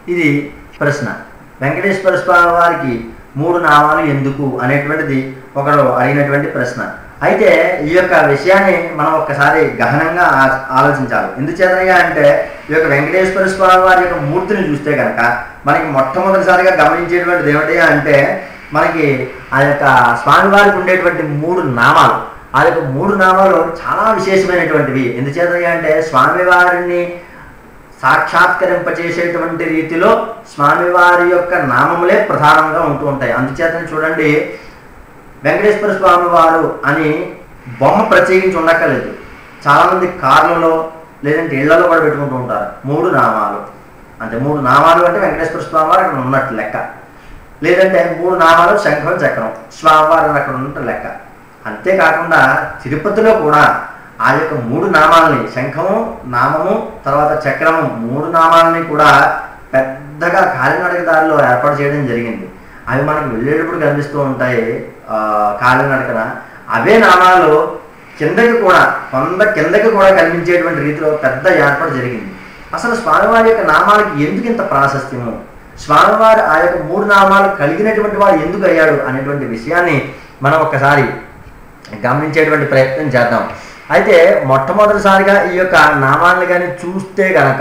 ఇది ప్రశ్న వెంకటేశ్వర స్వామి వారికి మూడు నామాలు ఎందుకు అనేటువంటిది ఒకరు అడిగినటువంటి ప్రశ్న అయితే ఈ యొక్క విషయాన్ని మనం ఒక్కసారి గహనంగా ఆ- ఆలోచించాలి ఎందుచేతనగా అంటే ఈ యొక్క వెంకటేశ్వర స్వామి వారి యొక్క మూర్తిని చూస్తే కనుక మనకి మొట్టమొదటిసారిగా గమనించేటువంటిది ఏమిటి అంటే మనకి ఆ యొక్క స్వామివారికి ఉండేటువంటి మూడు నామాలు ఆ యొక్క మూడు నామాలు చాలా విశేషమైనటువంటివి ఎందుచేతనగా అంటే స్వామివారిని సాక్షాత్కరింపచేసేటువంటి రీతిలో స్వామివారి యొక్క నామములే ప్రధానంగా ఉంటూ ఉంటాయి అందుచేతనే చూడండి వెంకటేశ్వర స్వామి వారు అని బొమ్మ ప్రత్యేకించి ఉండక్కర్లేదు చాలామంది కార్లలో లేదంటే ఇళ్లలో కూడా పెట్టుకుంటూ ఉంటారు మూడు నామాలు అంటే మూడు నామాలు అంటే వెంకటేశ్వర స్వామి వారు అక్కడ ఉన్నట్టు లెక్క లేదంటే మూడు నామాలు శంఖం చక్రం స్వామివారు అక్కడ ఉన్నట్టు లెక్క అంతేకాకుండా తిరుపతిలో కూడా ఆ యొక్క మూడు నామాలని శంఖము నామము తర్వాత చక్రము మూడు నామాలని కూడా పెద్దగా కాలినడక దారిలో ఏర్పాటు చేయడం జరిగింది అవి మనకు వెళ్ళేటప్పుడు కనిపిస్తూ ఉంటాయి ఆ, కాలినడకన అవే నామాలు కిందకి కూడా కొంత కిందకి కూడా కనిపించేటువంటి రీతిలో పెద్ద ఏర్పాటు జరిగింది అసలు స్వామివారి యొక్క నామాలకి ఎందుకు ఇంత ప్రాశస్త్యము స్వామివారు ఆ యొక్క మూడు నామాలు కలిగినటువంటి వాడు ఎందుకు అయ్యాడు అనేటువంటి విషయాన్ని మనం ఒక్కసారి గమనించేటువంటి ప్రయత్నం చేద్దాం అయితే మొట్టమొదటిసారిగా ఈ యొక్క నామాలను కానీ చూస్తే గనక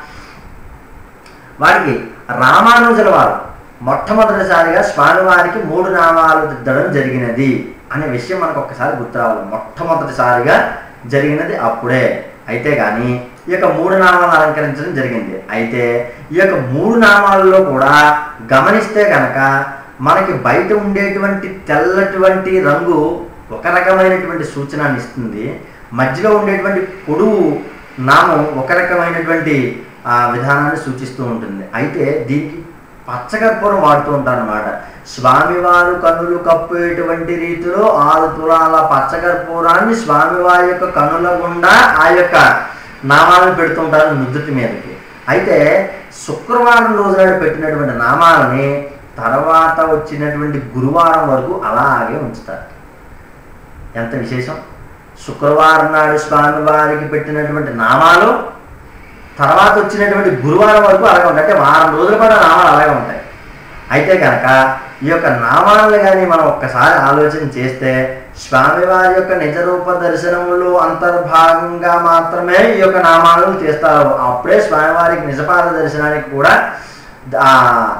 వారికి రామానుజుల వారు మొట్టమొదటిసారిగా స్వామివారికి మూడు నామాలు దిద్దడం జరిగినది అనే విషయం మనకు ఒక్కసారి గుర్తు రావాలి మొట్టమొదటిసారిగా జరిగినది అప్పుడే అయితే కానీ ఈ యొక్క మూడు నామాలను అలంకరించడం జరిగింది అయితే ఈ యొక్క మూడు నామాలలో కూడా గమనిస్తే కనుక మనకి బయట ఉండేటువంటి తెల్లటువంటి రంగు ఒక రకమైనటువంటి సూచనని ఇస్తుంది మధ్యలో ఉండేటువంటి పొడువు నామం ఒక రకమైనటువంటి ఆ, విధానాన్ని సూచిస్తూ ఉంటుంది అయితే దీనికి పచ్చకర్పూరం వాడుతూ ఉంటారు అనమాట స్వామివారు కన్నులు కప్పేటువంటి రీతిలో ఆరు తులాల పచ్చకర్పూరాన్ని స్వామివారి యొక్క కన్నుల గుండా ఆ యొక్క నామాలను పెడుతుంటారు నుదుటి మీదకి అయితే శుక్రవారం రోజు నాడు పెట్టినటువంటి నామాలని తర్వాత వచ్చినటువంటి గురువారం వరకు అలాగే ఉంచుతారు ఎంత విశేషం శుక్రవారం నాడు స్వామివారికి పెట్టినటువంటి నామాలు తర్వాత వచ్చినటువంటి గురువారం వరకు అలాగే ఉంటాయి అంటే వారం రోజుల పాటు ఆ నామాలు అలాగే ఉంటాయి అయితే కనుక ఈ యొక్క నామాలను కానీ మనం ఒక్కసారి ఆలోచన చేస్తే స్వామివారి యొక్క నిజ రూప దర్శనములో అంతర్భాగంగా మాత్రమే ఈ యొక్క నామాలను చేస్తారు అప్పుడే స్వామివారికి నిజపాద దర్శనానికి కూడా ఆ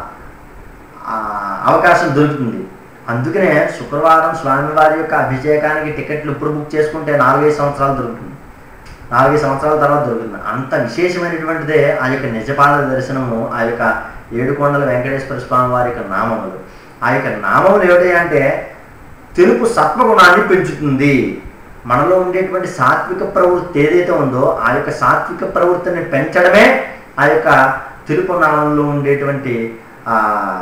ఆ అవకాశం దొరుకుతుంది అందుకనే శుక్రవారం స్వామివారి యొక్క అభిషేకానికి టికెట్లు ఇప్పుడు బుక్ చేసుకుంటే నాలుగైదు సంవత్సరాలు దొరుకుతుంది నాలుగైదు సంవత్సరాల తర్వాత దొరుకుతుంది అంత విశేషమైనటువంటిదే ఆ యొక్క నిజపాద దర్శనము ఆ యొక్క ఏడుకొండల వెంకటేశ్వర స్వామి వారి యొక్క నామములు ఆ యొక్క నామములు ఏమిటి అంటే తెలుపు సత్వగుణాన్ని పెంచుతుంది మనలో ఉండేటువంటి సాత్విక ప్రవృత్తి ఏదైతే ఉందో ఆ యొక్క సాత్విక ప్రవృత్తిని పెంచడమే ఆ యొక్క తెలుపు నామంలో ఉండేటువంటి ఆ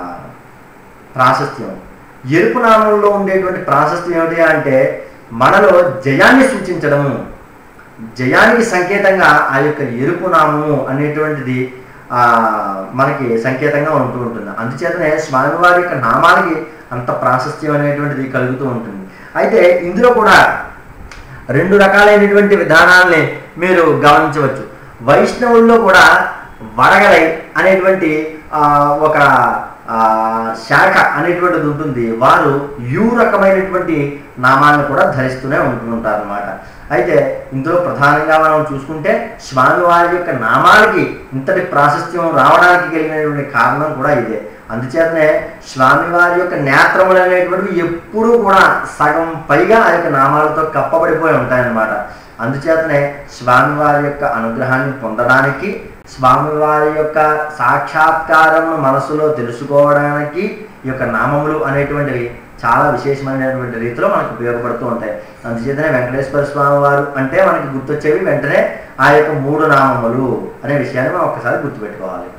ప్రాశస్త్యం ఎరుపు నామంలో ఉండేటువంటి ప్రాశస్త్యం ఏమిటి అంటే మనలో జయాన్ని సూచించడము జయానికి సంకేతంగా ఆ యొక్క ఎరుపు నామము అనేటువంటిది ఆ మనకి సంకేతంగా ఉంటూ ఉంటుంది అందుచేతనే స్వామివారి యొక్క నామానికి అంత ప్రాశస్త్యం అనేటువంటిది కలుగుతూ ఉంటుంది అయితే ఇందులో కూడా రెండు రకాలైనటువంటి విధానాల్ని మీరు గమనించవచ్చు వైష్ణవుల్లో కూడా వడగలై అనేటువంటి ఆ, ఒక ఆ, శాఖ అనేటువంటిది ఉంటుంది వారు యు రకమైనటువంటి నామాలను కూడా ధరిస్తూనే ఉంటుంటారు అనమాట అయితే ఇందులో ప్రధానంగా మనం చూసుకుంటే స్వామివారి యొక్క నామాలకి ఇంతటి ప్రాశస్త్యం రావడానికి కలిగినటువంటి కారణం కూడా ఇదే అందుచేతనే స్వామివారి యొక్క నేత్రములు అనేటువంటివి ఎప్పుడూ కూడా సగం పైగా ఆ యొక్క నామాలతో కప్పబడిపోయి ఉంటాయన్నమాట అందుచేతనే స్వామివారి యొక్క అనుగ్రహాన్ని పొందడానికి స్వామివారి యొక్క సాక్షాత్కారం మనసులో తెలుసుకోవడానికి ఈ యొక్క నామములు అనేటువంటివి చాలా విశేషమైనటువంటి రీతిలో మనకు ఉపయోగపడుతూ ఉంటాయి అందుచేతనే వెంకటేశ్వర స్వామి వారు అంటే మనకి గుర్తొచ్చేవి వెంటనే ఆ యొక్క మూడు నామములు అనే విషయాన్ని మనం ఒక్కసారి గుర్తుపెట్టుకోవాలి